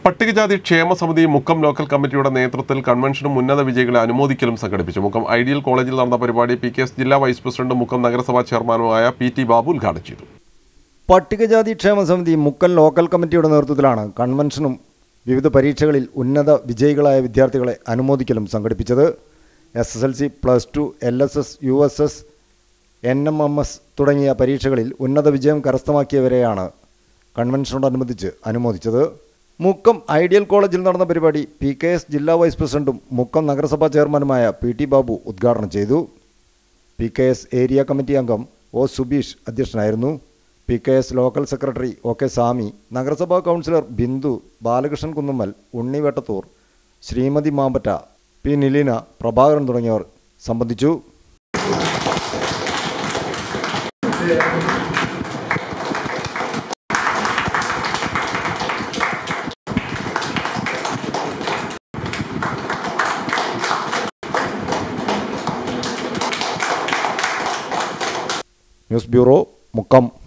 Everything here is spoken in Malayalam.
പട്ടികജാതി ക്ഷേമ സമിതി മുക്കം ലോക്കൽ കമ്മിറ്റിയുടെ നേതൃത്വത്തിൽ കൺവെൻഷനും ഉന്നത വിജയികളെ അനുമോദിക്കലും സംഘടിപ്പിച്ചു മുക്കം ഐഡിയൽ കോളേജിൽ നടന്ന പരിപാടി പി കെ എസ് ജില്ലാ വൈസ് പ്രസിഡന്റും മുക്കം നഗരസഭാ ചെയർമാനുമായ പി ടി ബാബു ഉദ്ഘാടനം ചെയ്തു പട്ടികജാതി ക്ഷേമ സമിതി മുക്കൽ ലോക്കൽ കമ്മിറ്റിയുടെ നേതൃത്വത്തിലാണ് കൺവെൻഷനും വിവിധ പരീക്ഷകളിൽ ഉന്നത വിജയികളായ വിദ്യാർത്ഥികളെ അനുമോദിക്കലും സംഘടിപ്പിച്ചത് S S L C plus two L S S U S S N M M S തുടങ്ങിയ പരീക്ഷകളിൽ ഉന്നത വിജയം കരസ്ഥമാക്കിയവരെയാണ് കൺവെൻഷനോടനുബന്ധിച്ച് അനുമോദിച്ചത് മുക്കം ഐഡിയൽ കോളേജിൽ നടന്ന പരിപാടി പി കെ എസ് ജില്ലാ വൈസ് പ്രസിഡന്റും മുക്കം നഗരസഭാ ചെയർമാനുമായ പി ടി ബാബു ഉദ്ഘാടനം ചെയ്തു P K S area committee അംഗം ഒ സുബീഷ് അധ്യക്ഷനായിരുന്നു P K S local secretary O K Sami നഗരസഭാ കൗൺസിലർ ബിന്ദു ബാലകൃഷ്ണൻ കുന്നുമ്മൽ ഉണ്ണി വെട്ടത്തൂർ ശ്രീമതി മാമ്പറ്റ പി നിലീന പ്രഭാകരൻ തുടങ്ങിയവർ സംബന്ധിച്ചു ന്യൂസ് ബ്യൂറോ മുക്കം